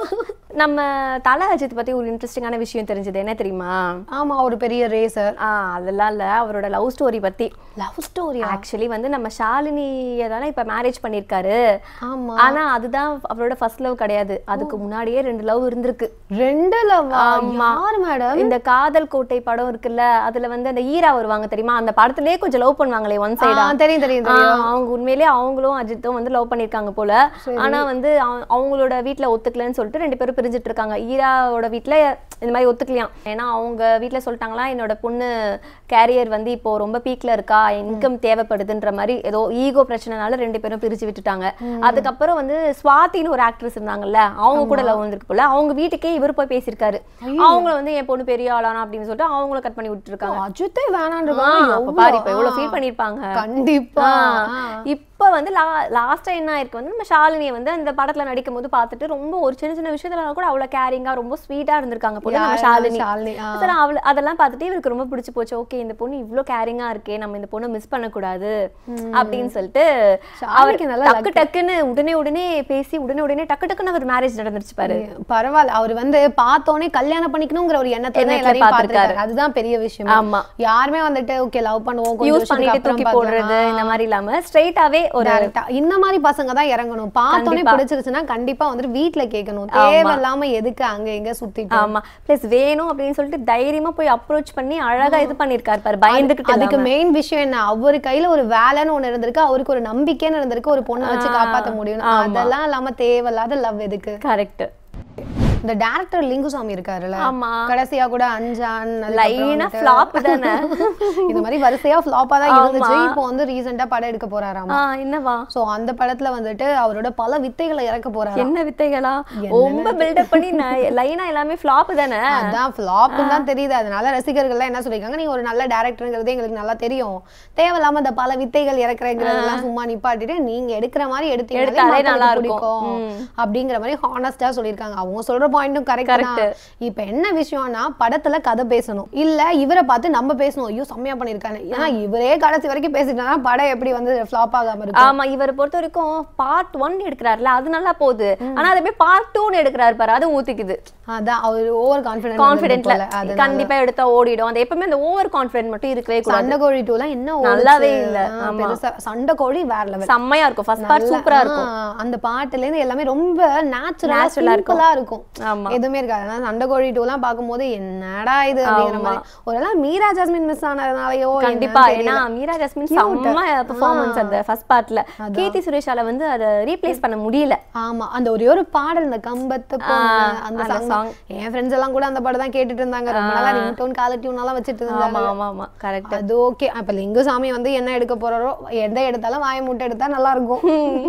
நம்ம தல அஜித் பத்தி ஒரு இன்ட்ரெஸ்டிங்கான விஷயம் தெரிஞ்சது என்ன தெரியுமா ஆமா ஒரு பெரிய ரேசர் ஆ அதெல்லாம் இல்ல அவரோட லவ் ஸ்டோரி பத்தி லவ் ஸ்டோரி ஆக்சுவலி வந்து நம்ம ஷாலினியை தானே இப்ப மேரேஜ் பண்ணிருக்காரு ஆமா ஆனா அதுதான் அவரோட ஃபர்ஸ்ட் லவ் கிடையாது அதுக்கு முன்னாடியே ரெண்டு லவ் இருந்திருக்கு ரெண்டு லவ் யார் மேடம் இந்த காதல் கோட்டை படம் இருக்குல்ல அதுல வந்து அந்த ஈரா வருவாங்க தெரியுமா அந்த படத்திலேயே கொஞ்சம் லவ் பண்ணுவாங்களே ஒன் சைடா தெரியும் தெரியும் தெரியும் அவங்க உண்மையிலேயே அவங்களும் அஜித்தும் வந்து லவ் பண்ணிருக்காங்க போல ஆனா வந்து அவ- அவங்களோட வீட்ல ஒத்துக்கலன்னு சொல்லிட்டு ரெண்டு பேரும் பிரிஞ்சிட்டு இருக்காங்க ஈராவோட வீட்ல இந்த மாதிரி ஒத்துக்கலையாம் ஏன்னா அவங்க வீட்ல சொல்லிட்டாங்களா என்னோட பொண்ணு கேரியர் வந்து இப்போ ரொம்ப பீக்ல இருக்கா இன்கம் தேவைப்படுதுன்ற மாதிரி ஏதோ ஈகோ பிரச்சனைனால ரெண்டு பேரும் பிரிச்சு விட்டுட்டாங்க அதுக்கப்புறம் வந்து ஸ்வாதின்னு ஒரு ஆக்ட்ரஸ் இருந்தாங்கல்ல அவங்க கூட லவ் வந்திருக்கு போல அவங்க வீட்டுக்கே இவர் போய் பேசியிருக்காரு அவங்கள வந்து என் பொண்ணு பெரிய ஆளானா அப்படின்னு சொல்லிட்டு அவங்கள கட் பண்ணி விட்டுருக்காங்க அஜித்தே வேணான்னு ஆ, அப்ப பாரு இப்ப எவ்வளவு ஃபீல் பண்ணிருப்பாங்க கண்டிப்பா இப்ப வந்து லாஸ்டா என்ன ஆயிருக்கு வந்து நம்ம ஷாலினியை வந்து அந்த படத்துல நடிக்கும் போது பார்த்துட்டு ரொம்ப ஒரு சின்ன சின்ன விஷயத்துல கூட அவ்வளவு கேரிங்கா ரொம்ப ஸ்வீட்டா இருந்திருக்காங்க போல நம்ம யாரு? ஷாலினி ஷாலினி, ஆ. அதெல்லாம் அவள அதெல்லாம் பார்த்துட்டு இவருக்கு ரொம்ப பிடிச்சு போச்சு ஓகே இந்த பொண்ணு இவ்ளோ கேரிங்கா இருக்கே நம்ம இந்த பொண்ணை மிஸ் பண்ணக்கூடாது அப்படின்னு சொல்லிட்டு அவர் ஷாலினிக்கு நல்ல டக்கு டக்குன்னு உடனே உடனே பேசி உடனே உடனே டக்கு டக்குன்னு அவர் மேரேஜ் நடந்துருச்சு பாரு பரவாயில்ல அவர் வந்து பார்த்தோனே கல்யாணம் பண்ணிக்கணுங்கிற ஒரு எண்ணத்தை தான் எண்ணத்துல எல்லாரையும் பார்த்திருக்காரு. பார்த்திருக்காரு அதுதான் பெரிய விஷயம் ஆமா யாருமே வந்துட்டு ஓகே லவ் பண்ணுவோம் கொஞ்சம் யூஸ் வருஷத்துக்கு பண்ணிட்டு அப்புறம் தூக்கி போடுறது இந்த மாதிரி இல்லாம ஸ்ட்ரைட்டாவே ஒரு Direct ஆ. இந்த மாதிரி பசங்க தான் இறங்கணும் பார்த்தோன்னே பிடிச்சிருச்சுன்னா கண்டிப்பா வந்துட்டு வீட்ல கேட்கணும் தேவையில்லாம எதுக்கு அங்க எங்க சுத்திட்டு ஆமா பிளஸ் வேணும் அப்படின்னு சொல்லிட்டு தைரியமா போய் அப்ரோச் பண்ணி அழகா இது பண்ணிருக்காரு பாரு பயந்துகிட்டு அதுக்கு மெயின் விஷயம் என்ன அவரு கையில ஒரு வேலைன்னு ஒண்ணு இருந்திருக்கு அவருக்கு ஒரு நம்பிக்கைன்னு இருந்திருக்கு ஒரு பொண்ணை வச்சு காப்பாத்த முடியும் அதெல்லாம் இல்லாம தேவையில்லாத லவ் எதுக்கு கரெக்ட் இந்த டேரக்டர் லிங்குசாமி இருக்காருல்ல ஆமா கடைசியா கூட அஞ்சான் லைனா ஃப்ளாப் தானே இந்த மாதிரி வரிசையா ஃப்ளாப்பா தான் ஆமா. இருந்துச்சு இப்போ வந்து ரீசெண்டா படம் எடுக்க போறாராமா ஆ என்னவா சோ அந்த படத்துல வந்துட்டு அவரோட பல வித்தைகளை இறக்க போறாரு என்ன வித்தைகளா ரொம்ப பில்டப் பண்ணி லைனா எல்லாமே ஃப்ளாப் தானே அதான் ஃப்ளாப் தான் தெரியுது அதனால ரசிகர்கள்லாம் என்ன சொல்லிருக்காங்க நீங்க ஒரு நல்ல டேரக்டருங்கிறது எங்களுக்கு நல்லா தெரியும் தேவையில்லாம இந்த பல வித்தைகள் இறக்குறங்கிறதெல்லாம் சும்மா நிப்பாட்டிட்டு நீங்க எடுக்கிற மாதிரி எடுத்தீங்கனாலே எடுத்தாலே மக்களுக்கு நல்லா இருக்கும். பிடிக்கும் அப்படிங்கிற மாதிரி ஹானஸ்டா சொல்லியிருக்காங்க அவங்க சொல்ற பாயிண்ட்டும் கரெக்ட் Correct. தான் இப்ப என்ன விஷயம்னா படத்துல கதை பேசணும் இல்ல இவரை பார்த்து நம்ம பேசணும் ஐயோ செம்மையா பண்ணிருக்காங்க ஏன்னா இவரே கடைசி வரைக்கும் பேசிட்டா படம் எப்படி வந்து ஃபிளாப் ஆகாம இருக்கும் ஆமா இவரை பொறுத்த வரைக்கும் பார்ட் ஒன் எடுக்கிறாருல அது நல்லா போகுது ஆனா அதே மாதிரி பார்ட் டூன்னு எடுக்கிறாரு பாரு அது ஊத்திக்குது அதான் அவர் ஓவர் கான்பிடன்ட் கான்பிடென்ட்ல அது கண்டிப்பா எடுத்தா ஓடிடும் அது எப்பவுமே அந்த ஓவர் கான்பிடென்ட் மட்டும் இருக்கவே கூடாது சண்டை கோழி டூலாம் என்ன ஓடுச்சு? நல்லாவே இல்ல. ஆ, ஆமா. பெருசா சண்டை கோழி வேற லெவல் செம்மையா இருக்கும் ஃபர்ஸ்ட் பார்ட் சூப்பரா இருக்கும் அந்த பாட்டுல இருந்து எல்லாமே ரொம்ப நேச்சுரலா Natural ஆ இருக்கும். சிம்பிளா இருக்கும் ஆமா எதுவுமே இருக்காது ஆனா சண்டை கோழி டூலாம் பார்க்கும்போது என்னடா இது அப்படிங்கிற மாதிரி ஒருவேளை மீரா ஜாஸ்மின் மிஸ் ஆனதுனாலயோ கண்டிப்பா என்னன்னு ஏன்னா தெரியல. மீரா ஜாஸ்மின் செம்ம பெர்ஃபார்மன்ஸ் அந்த ஃபர்ஸ்ட் பார்ட்ல கீர்த்தி சுரேஷால வந்து அதை ரீப்ளேஸ் பண்ண முடியல ஆமா அந்த ஒரே ஒரு பாடல் இந்த கம்பத்து பொண்ணு, அந்த அந்த சாங் song. என் ஃப்ரெண்ட்ஸ் எல்லாம் கூட அந்த பாட்டு தான் கேட்டுட்டு இருந்தாங்க ரொம்ப நாளா ரிங் டோன் காலர் டியூன் எல்லாம் வச்சுட்டு ஆமா இருந்தாங்க ஆமா ஆமா கரெக்ட் அது ஓகே அப்ப லிங்குசாமி வந்து என்ன எடுக்க போறாரோ எதை எடுத்தாலும் வாய மூட்டை எடுத்தா நல்லா இருக்கும்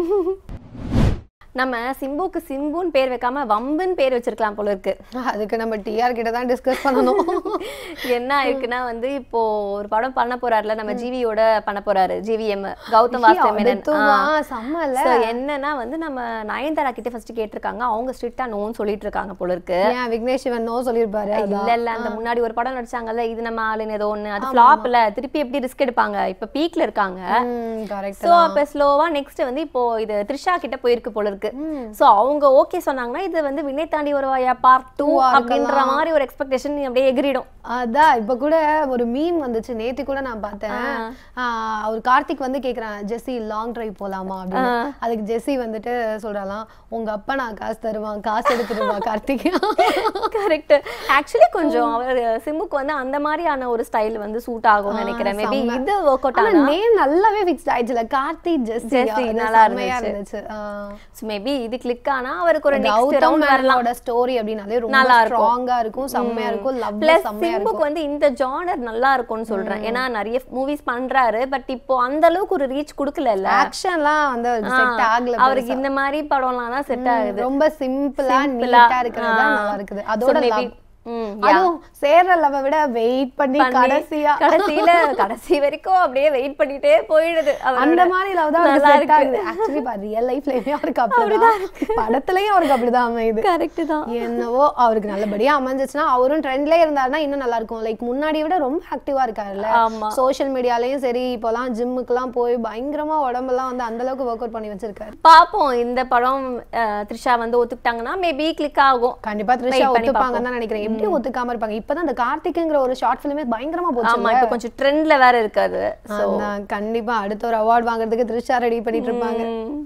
நம்ம சிம்புக்கு சிம்புன்னு பேர் வைக்காம வம்புன்னு பேர் வச்சிருக்கலாம் போல இருக்கு அதுக்கு நம்ம டிஆர் கிட்ட தான் டிஸ்கஸ் பண்ணணும் என்ன ஆயிருக்குன்னா வந்து இப்போ ஒரு படம் பண்ண போறாருல நம்ம ஜிவியோட பண்ண போறாரு ஜிவிஎம் கௌதம் வாசுதேவ் மேனன் அடுத்துவா, செம்மல So, என்னன்னா வந்து நம்ம நயன்தாரா கிட்ட ஃபர்ஸ்ட் கேட்டிருக்காங்க அவங்க ஸ்ட்ரிக்டா நோன்னு சொல்லிட்டு இருக்காங்க போல இருக்கு ஏன் விக்னேஷ் சிவன் நோ சொல்லிருப்பாரு இல்ல இல்ல அந்த முன்னாடி ஒரு படம் நடிச்சாங்கல்ல இது நம்ம ஆளுன்னு ஏதோ ஒண்ணு அது ஃபிளாப் இல்ல திருப்பி எப்படி ரிஸ்க் எடுப்பாங்க இப்ப பீக்ல இருக்காங்க கரெக்ட் சோ அப்ப ஸ்லோவா நெக்ஸ்ட் வந்து இப்போ இது த்ரிஷா கிட்ட போயிருக்கு போல இருக்கு சோ அவங்க ஓகே சொன்னாங்கன்னா இது வந்து வினை தாண்டி வருவாயா பார்ட் டூ அப்படின்ற மாதிரி ஒரு எக்ஸ்பெக்டேஷன் அப்படியே எகிரிடும் அதான் இப்ப கூட ஒரு மீம் வந்துச்சு நேத்து கூட நான் பார்த்தேன் ஆஹ் அவர் கார்த்திக் வந்து கேக்குறான் ஜெஸ்ஸி லாங் டிரைவ் போலாமா அப்படின்னு அதுக்கு ஜெஸ்ஸி வந்துட்டு சொல்றாலாம் உங்க அப்பா நான் காசு தருவான் காசு எடுத்துருவா கார்த்திக் கரெக்ட் ஆக்சுவலி கொஞ்சம் அவர் சிம்புக்கு வந்து அந்த மாதிரியான ஒரு ஸ்டைல் வந்து சூட் ஆகும்னு நினைக்கிறேன் மேபி இது ஒர்க் அவுட் ஆனா ஆனா நேம் நல்லாவே ஃபிக்ஸ்ட் ஆயிடுச்சுல கார்த்திக் ஜெஸ்ஸி ஜெஸ்ஸி, அது நல்லா செம்மையா இருந்துச்சு. இருந்துச்சு ஆஹ் மேபி இது கிளிக் ஆனா அவருக்கு ஒரு நெக்ஸ்ட் கௌதம் ரவுண்ட் வரலாம் மேனனோட ஸ்டோரி அப்படின்னாலே ரொம்ப நல்லா இருக்கும். ஸ்ட்ராங்கா இருக்கும் செம்மையா இருக்கும் லவ் பிளஸ் செம்மையா இருக்கும் சிம்புக்கு வந்து இந்த ஜானர் நல்லா இருக்கும்னு சொல்றேன் ஏன்னா நிறைய மூவிஸ் பண்றாரு பட் இப்போ அந்த அளவுக்கு ஒரு ரீச் கொடுக்கல ஆக்ஷன்லாம் வந்து செட் ஆகல அவருக்கு இந்த மாதிரி படம்லாம் தான் செட் ஆகுது ரொம்ப சிம்பிளா Simple-ஆ. நீட்டா இருக்கிறது தான் ஆ. நல்லா இருக்குது So அதோட maybe, love. ம், அதுவும் சேர்ற லவ் விட வெயிட் பண்ணி பண்ணி, கடைசியா கடைசியில கடைசி வரைக்கும் அப்படியே வெயிட் பண்ணிட்டே போயிடுது அவரோட. அந்த மாதிரி லவ் தான் நல்லா செட் இருக்கு. ஆகுது ஆக்சுவலி பா ரியல் லைஃப்லயுமே அவருக்கு அப்படிதான் படத்துலயும் அவருக்கு அப்படிதான் அமையுது கரெக்ட் தான் என்னவோ அவருக்கு நல்லபடியா அமைஞ்சிச்சுன்னா அவரும் ட்ரெண்ட்லயே இருந்தாருன்னா இன்னும் நல்லா இருக்கும் லைக் முன்னாடி விட ரொம்ப ஆக்டிவா இருக்காருல்ல ஆமா சோஷியல் மீடியாலயும் சரி இப்போலாம் ஜிம்முக்குலாம் போய் பயங்கரமா உடம்பெல்லாம் வந்து அந்த அளவுக்கு ஒர்க் அவுட் பண்ணி வச்சிருக்காரு பாப்போம் இந்த படம் அஹ், த்ரிஷா வந்து ஒத்துக்கிட்டாங்கன்னா மேபி கிளிக் ஆகும் கண்டிப்பா த்ரிஷா Wait பண்ணி ஒத்துப்பாங்கன்னு தான் நினைக்கிறேன் எப்படி ஒத்துக்காம இருப்பாங்க இப்பதான் அந்த கார்த்திக்ங்கிற ஒரு ஷார்ட் ஃபிலிமே பயங்கரமா போச்சு ஆமா இப்போ கொஞ்சம் ட்ரெண்ட்ல வேற இருக்காது அதான் கண்டிப்பா அடுத்த ஒரு அவார்ட் வாங்குறதுக்கு த்ரிஷா ரெடி பண்ணிட்டு இருப்பாங்க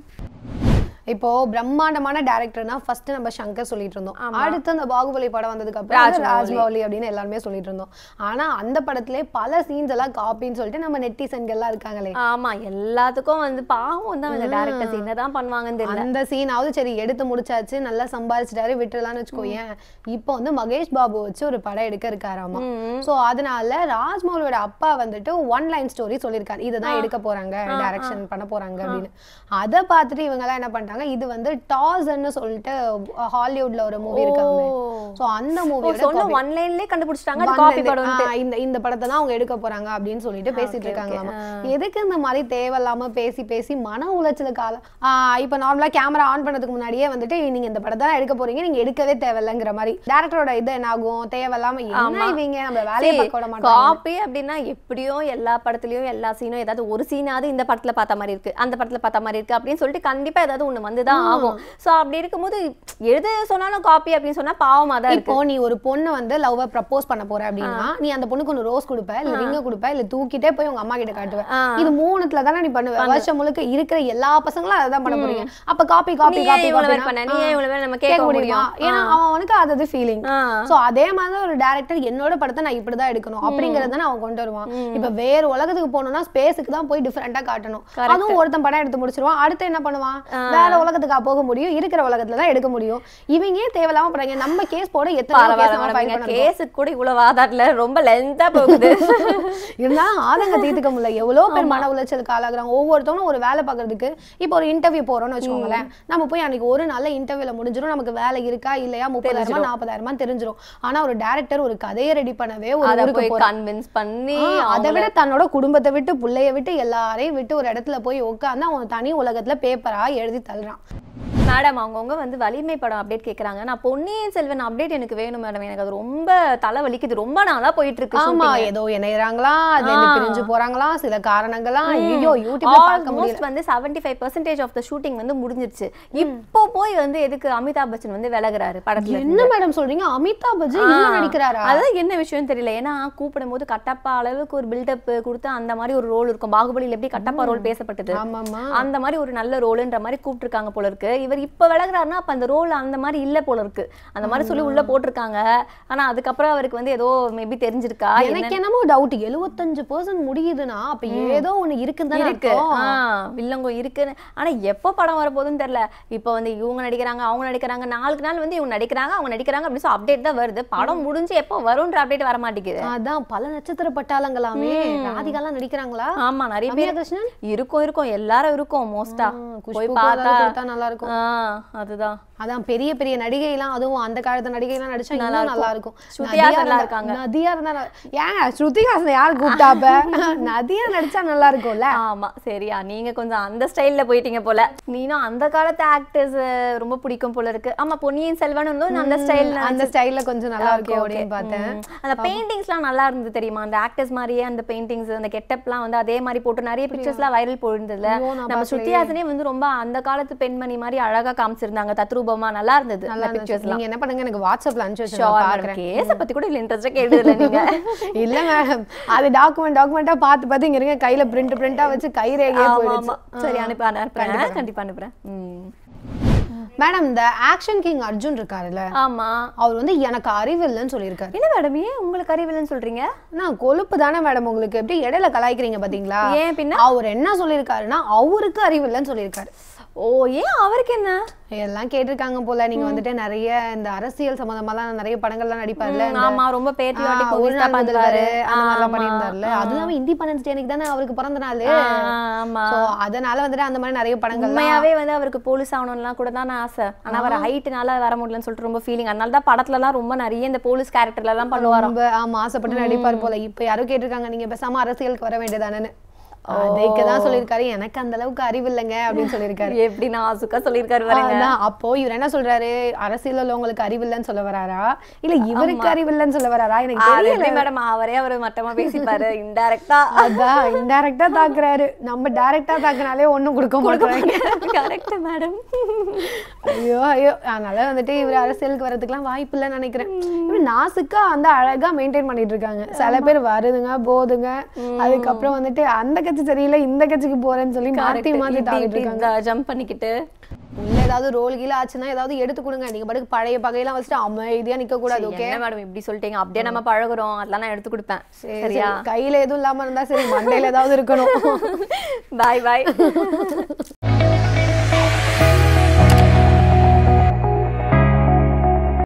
இப்போ பிரம்மாண்டமான டேரக்டர்னா ஃபர்ஸ்ட் நம்ம சங்கர் சொல்லிட்டு இருந்தோம் அடுத்து அந்த பாகுபலி படம் வந்ததுக்கு அப்புறம் வந்து ராஜ்மௌலி அப்படின்னு எல்லாருமே சொல்லிட்டு இருந்தோம் ஆனா அந்த படத்திலே பல சீன்ஸ் எல்லாம் காப்பின்னு சொல்லிட்டு நம்ம நெட்டிசன்கள் எல்லாம் இருக்காங்களே ஆமா எல்லாத்துக்கும் வந்து பாவம் தான் இந்த டேரக்டர்ஸ் என்னதான் பண்ணுவாங்கன்னு தெரியல அந்த சீனாவது சரி எடுத்து முடிச்சாச்சு நல்லா சம்பாதிச்சிட்டாரு விட்டுலாம்னு வச்சுக்கோயேன் இப்போ வந்து மகேஷ் பாபு வச்சு ஒரு படம் எடுக்க இருக்காராமா சோ அதனால ராஜ்மௌலியோட அப்பா வந்துட்டு ஒன் லைன் ஸ்டோரி சொல்லியிருக்காரு இதுதான் எடுக்க போறாங்க டைரக்ஷன் பண்ண போறாங்க அப்படின்னு அதை பார்த்துட்டு இவங்க எல்லாம் என்ன பண்ணிட்டாங்க இது வந்து டாஸ்ன்னு சொல்லிட்டு ஹாலிவுட்ல ஒரு மூவி இருக்காங்க சோ அந்த ஓ, மூவியோட சொன்ன ஒன் லைன்லயே கண்டுபிடிச்சிட்டாங்க அது காப்பி படம் இந்த இந்த படத்தை தான் அவங்க எடுக்க போறாங்க அப்படின்னு சொல்லிட்டு பேசிட்டு இருக்காங்களாமா எதுக்கு இந்த மாதிரி தேவையில்லாம பேசி பேசி மன உளைச்சலுக்கு ஆள ஆஹ் இப்ப நார்மலா கேமரா ஆன் பண்ணதுக்கு முன்னாடியே வந்துட்டு நீங்க இந்த படத்தை தான் எடுக்க போறீங்க நீங்க எடுக்கவே தேவையில்லைங்கிற மாதிரி டேரக்டரோட இது என்ன ஆகும் தேவையில்லாம என்ன இவங்க நம்ம வேலையை பார்க்க விட மாட்டோம் காப்பி அப்படின்னா எப்படியும் எல்லா படத்துலயும் எல்லா சீனும் ஏதாவது ஒரு சீனாவது இந்த படத்துல பார்த்த மாதிரி இருக்கு அந்த படத்துல பார்த்த மாதிரி இருக்கு அப்படின்னு சொல்லிட்டு கண்டிப்பா ஏதாவது ஒண்ணு வந்துதான் ஆகும் சோ அப்படி இருக்கும்போது எழுத சொன்னாலும் காப்பி அப்படின்னு சொன்னா பாவமா தான் இருக்கு இப்போ நீ ஒரு பொண்ணு வந்து லவ் ப்ரப்போஸ் பண்ண போற அப்படின்னா நீ அந்த பொண்ணுக்கு ஒன்று ரோஸ் கொடுப்ப இல்ல ரிங்க கொடுப்ப இல்ல தூக்கிட்டே போய் உங்க அம்மா கிட்ட காட்டுவ ஆ. இது மூணுத்துல தானே நீ பண்ணுவ வருஷம் முழுக்க இருக்கிற எல்லா பசங்களும் அதை தான் பண்ண போறீங்க அப்ப காப்பி காப்பி நீ ஏன் காப்பி இவ்வளவு வேலை பண்ண நீ ஏன் இவ்வளவு வேலை நம்ம கேட்க முடியும் ஏன்னா அவனுக்கு அது அது ஃபீலிங் ஆ. சோ அதே மாதிரி தான் ஒரு டேரக்டர் என்னோட படத்தை நான் இப்படிதான் எடுக்கணும் அப்படிங்கறத தானே அவன் கொண்டு வருவான் இப்ப வேற உலகத்துக்கு போகணும்னா ஸ்பேஸுக்கு தான் போய் டிஃபரெண்டா காட்டணும் அதுவும் ஒருத்தன் படம் எடுத்து முடிச்சிருவான் அடுத்து என்ன பண்ணுவான் வேற இல்லாத உலகத்துக்கா போக முடியும் இருக்கிற உலகத்துல தான் எடுக்க முடியும் இவங்க ஏன் தேவையில்லாம பண்றாங்க நம்ம கேஸ் போட எத்தனை கேஸ் பரவாயில்ல நம்ம மேடம் ஃபைல் எங்க பண்ணணும் கேஸுக்கு கூட இவ்வளவு வாதாடல ரொம்ப லென்த்தா போகுது இருந்தாலும் ஆதங்க தீர்த்துக்க முடியல எவ்வளவு பேர் மன உளைச்சலுக்கு ஆளாகுறாங்க ஒவ்வொருத்தவங்களும் ஒரு வேலை பார்க்கறதுக்கு இப்போ ஒரு இன்டர்வியூ போறோம்னு வச்சுக்கோங்களேன் நம்ம போய் அன்னைக்கு ஒரு நல்ல இன்டர்வியூல முடிஞ்சிரும் நமக்கு வேலை இருக்கா இல்லையா முப்பதாயிரமா நாற்பதாயிரமா தெரிஞ்சிரும் ஆனா ஒரு டேரக்டர் ஒரு கதையை ரெடி பண்ணவே ஒரு அத ஊருக்கு போய் போறாங்க கன்வின்ஸ் பண்ணி அதை விட தன்னோட குடும்பத்தை விட்டு புள்ளைய விட்டு எல்லாரையும் விட்டு ஒரு இடத்துல போய் உட்காந்து அவன் தனி உலகத்துல பேப்பரா எழுதி தள்ளுறான் மேடம் அவங்கவுங்க வந்து வலிமை படம் அப்டேட் கேக்குறாங்க நான் பொன்னியின் செல்வன் அப்டேட் எனக்கு வேணும் மேடம் எனக்கு அது ரொம்ப தலை வலிக்குது ரொம்ப நாளா போயிட்டு இருக்கு ஆமா shooting. ஏதோ இணையறாங்களா அதுல இருந்து ஆ. பிரிஞ்சு போறாங்களா சில காரணங்களா ஐயோ யூடியூப்ல பார்க்க முடியல ஆல்மோஸ்ட் வந்து 75% five percentage of the shooting வந்து முடிஞ்சிருச்சு இப்போ போய் வந்து எதுக்கு அமிதாப் பச்சன் வந்து விலகுறாரு படத்துல இருந்து? என்ன மேடம் சொல்றீங்க அமிதாப் பச்சன் இதுல ஆ. நடிக்கிறாரா அதான் என்ன விஷயம் தெரியல ஏன்னா கூப்பிடும் போது கட்டப்பா அளவுக்கு ஒரு பில்டப் கொடுத்து அந்த மாதிரி ஒரு ரோல் இருக்கும் பாகுபலியில எப்படி கட்டப்பா ரோல் பேசப்பட்டது ஆமாமா அந்த மாதிரி ஒரு நல்ல ரோலுன்ற மாதிரி கூப்பிட்டுருக்காங்க போல இருக்கு இவர் இப்ப விலகுறாருன்னா அப்ப அந்த ரோல் அந்த மாதிரி இல்ல போல இருக்கு அந்த மாதிரி சொல்லி உள்ள போட்டிருக்காங்க ஆனா அதுக்கப்புறம் அவருக்கு வந்து ஏதோ மேபி தெரிஞ்சிருக்கா எனக்கு என்னமோ டவுட் எழுபத்தஞ்சு பர்சன்ட் முடியுதுன்னா அப்ப ஏதோ ஒண்ணு இருக்குன்னு தானே இருக்கு அர்த்தம். ஆ, வில்லங்கம் இருக்குன்னு ஆனா எப்போ படம் வரப்போகுதுன்னு தெரியல இப்போ வந்து இவங்க நடிக்கிறாங்க அவங்க நடிக்கிறாங்க நாளுக்கு நாள் வந்து இவங்க நடிக்கிறாங்க அவங்க நடிக்கிறாங்க அப்படின்னு சொல்லி அப்டேட் தான் வருது படம் முடிஞ்சு எப்போ வரும்ன்ற அப்டேட் வர மாட்டேங்குது அதான் பல நட்சத்திர பட்டாளங்களாமே ராதிகாலாம் நடிக்கிறாங்களா ஆமா நிறைய ரம்யா பேர் கிருஷ்ணன் இருக்கும் இருக்கும் எல்லாரும் இருக்கும் மோஸ்டா குஷ்புக்கு போய் ஏதாவது பார்த்தா கொடுத்தா நல்லா இருக்கும் ஆ, அதுதான் அதான் பெரிய பெரிய நடிகைலாம் அதுவும் அந்த காலத்து நடிகைலாம் நடிச்சா நல்லா இன்னும் நல்லா இருக்கும். இருக்கும் ஸ்ருதிஹாசன் நதியா நல்லா இருந்தா- இருக்காங்க. நதியா இருந்தா நல்லா- ஏன் ஸ்ருதிஹாசன் யார் கூப்பிட்டாப்ப நதியா நடிச்சா நல்லா இருக்கும்ல ஆமா சரியா நீங்க கொஞ்சம் அந்த ஸ்டைல்ல போயிட்டீங்க போல நீனும் அந்த காலத்து ஆக்டர்ஸ் ரொம்ப பிடிக்கும் போல இருக்கு ஆமா பொன்னியின் செல்வன் வந்து அந்த ஸ்டைல் அந்த ஸ்டைல்ல கொஞ்சம் நல்லா இருக்கும் அப்படின்னு பார்த்தேன் அந்த பெயிண்டிங்ஸ்லாம் நல்லா இருந்தது தெரியுமா அந்த ஆக்டர்ஸ் மாதிரியே அந்த பெயிண்டிங்ஸ் அந்த கெட்டப்லாம் வந்து அதே மாதிரி போட்டு நிறைய பிக்சர்ஸ்லாம் வைரல் போயிருந்ததுல ஐயோ, நான் நம்ம ஸ்ருதிஹாசனே வந்து ரொம்ப அந்த காலத்து பெண்மணி மாதிரி அழகா காமிச்சிருந்தாங்க தத்ரூபமா நல்லா இருந்தது நல்லா அந்த இருந்துச்சு. பிக்சர்ஸ்லாம் நீங்க என்ன பண்ணுங்க எனக்கு வாட்ஸ்அப்ல அனுப்பிச்சு வச்சு ஷோர் நான் மேடம் பாக்குறேன் கேஸ பத்தி கூட இல்ல இன்ட்ரெஸ்டா கேட்டதில்ல நீங்க இல்ல மேடம் அது டாக்குமெண்ட் டாக்குமெண்டா பார்த்து பார்த்து இங்க இருக்க கையில பிரிண்ட் பிரிண்டா வச்சு கை ரேகையே ஆமா போயிடுச்சு ஆமா சரி அனுப்பி அனுப்புறேன் கண்டிப்பா அனுப்புறேன் ம். மேடம் இந்த ஆக்ஷன் கிங் அர்ஜுன் இருக்காருல்ல ஆமா அவர் வந்து எனக்கு அறிவு இல்லைன்னு சொல்லியிருக்காரு என்ன மேடம் ஏன் உங்களுக்கு அறிவில்லைன்னு சொல்றீங்க நான் கொழுப்பு தானே மேடம் உங்களுக்கு எப்படி இடையில கலாய்க்கிறீங்க பாத்தீங்களா ஏன் பின்ன அவர் என்ன சொல்லியிருக்காருன்னா அவருக்கு அறிவு இல்லைன்னு சொல்லியிருக்காரு ஓ ஏன் அவருக்கு என்ன எல்லாம் கேட்டிருக்காங்க போல நீங்க வந்துட்டு நிறைய இந்த அரசியல் சம்பந்தமாலாம் நிறைய படங்கள்லாம் நடிப்பார்ல ம், ஆமா ரொம்ப பேட்ரியாட்டிக் ஆ, ஒரு மூவிஸ் நாள் தான் முதல்வர் பண்ணுவாரு அந்த மாதிரிலாம் ஆமா. பண்ணியிருந்தாருல அது இல்லாம இண்டிபெண்டன்ஸ் டே தானே அவருக்கு பிறந்த நாள் ஆ, ஆமா சோ அதனால வந்துட்டு அந்த மாதிரி நிறைய படங்கள் உண்மையாவே வந்து அவருக்கு போலீஸ் ஆகணும்லாம் கூட தான் ஆசை ஆனா அவர் ஹைட்னால வர முடியலன்னு சொல்லிட்டு ரொம்ப ஃபீலிங் அதனால தான் படத்துல எல்லாம் ரொம்ப நிறைய இந்த போலீஸ் கேரக்டர்ல எல்லாம் பண்ணுவாராம் ரொம்ப ஆமா ஆசைப்பட்டு நடிப்பார் போல இப்ப யாரோ கேட்டிருக்காங்க நீங்க பேசாம அரசியலுக்கு வர வேண்டியதானேன்னு அதுக்கு தான் சொல்லியிருக்காரு எனக்கு அந்த அளவுக்கு அறிவு இல்லைங்க அப்படின்னு சொல்லியிருக்காரு எப்படி நான் சுக்கா சொல்லியிருக்காரு பாருங்க அதான், அப்போ இவர் என்ன சொல்றாரு அரசியல் உள்ளவங்களுக்கு அறிவு இல்லைன்னு சொல்ல வராரா இல்ல இவருக்கு அறிவு இல்லைன்னு சொல்ல வராரா எனக்கு அது தெரியல எப்படி மேடம் அவரே அவர் மட்டமா பேசிப்பாரு இன்டைரக்டா அதான் இன்டைரக்டா தாக்குறாரு நம்ம டைரக்டா தாக்குனாலே ஒண்ணும் கொடுக்க மாட்டாங்க கரெக்ட் மேடம் ஐயோ ஐயோ அதனால வந்துட்டு இவர் அரசியலுக்கு வரதுக்குலாம் வாய்ப்பு இல்லைன்னு நினைக்கிறேன் இவர் நாசுக்கா அந்த அழகா மெயின்டைன் பண்ணிட்டு இருக்காங்க சில பேர் வருதுங்க போதுங்க அதுக்கப்புறம் வந்துட்டு அந்த கட்சி சரியில்லை இந்த கட்சிக்கு போறேன்னு சொல்லி மாத்தி மாத்தி தாவிட்டு இருக்காங்க ஜம்ப் பண்ணிக்கிட்டு உள்ள ஏதாவது ரோல் கீழ ஆச்சுன்னா ஏதாவது எடுத்து கொடுங்க நீங்க பாட்டுக்கு பழைய பகையெல்லாம் வச்சுட்டு அமைதியா நிக்க கூடாது ஓகே என்ன மேடம் இப்படி சொல்லிட்டீங்க அப்படியே நம்ம பழகுறோம் அதெல்லாம் நான் எடுத்து கொடுப்பேன் சரி சரியா கையில எதுவும் இல்லாம இருந்தா சரி மண்டையில ஏதாவது இருக்கணும் பாய் பாய்